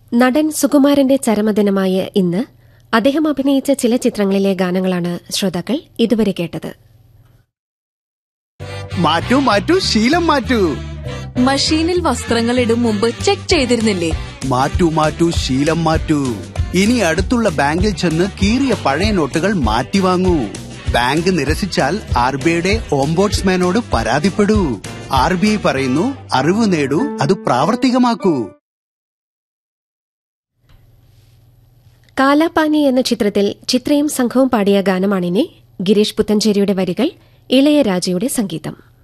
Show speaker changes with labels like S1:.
S1: നടൻ സുകുമാരന്റെ ചരമദിനമായ ഇന്ന് അദ്ദേഹം അഭിനയിച്ച ചില ചിത്രങ്ങളിലെ ഗാനങ്ങളാണ് ശ്രോതാക്കൾ ഇതുവരെ കേട്ടത്
S2: മാറ്റൂ മാറ്റൂ ശീലം മാറ്റൂ
S3: മഷീനിൽ വസ്ത്രങ്ങൾ ഇടും മുമ്പ് ചെക്ക് ചെയ്തിരുന്നില്ലേ
S2: മാറ്റൂ മാറ്റൂ ശീലം മാറ്റൂ ഇനി അടുത്തുള്ള ബാങ്കിൽ ചെന്ന് കീറിയ പഴയ നോട്ടുകൾ മാറ്റി വാങ്ങൂ ബാങ്ക് നിരസിച്ചാൽ ആർ ബി ഐയുടെ ഓംബോട്സ്മാനോട് പരാതിപ്പെടൂ ആർ ബി ഐ പറയുന്നു അറിവ് നേടൂ അത് പ്രാവർത്തികമാക്കൂ
S1: കാലാപാനി എന്ന ചിത്രത്തിൽ ചിത്രയും സംഘവും പാടിയ ഗാനമാണിനി ഗിരീഷ് പുത്തഞ്ചേരിയുടെ വരികൾ ഇളയരാജയുടെ സംഗീതം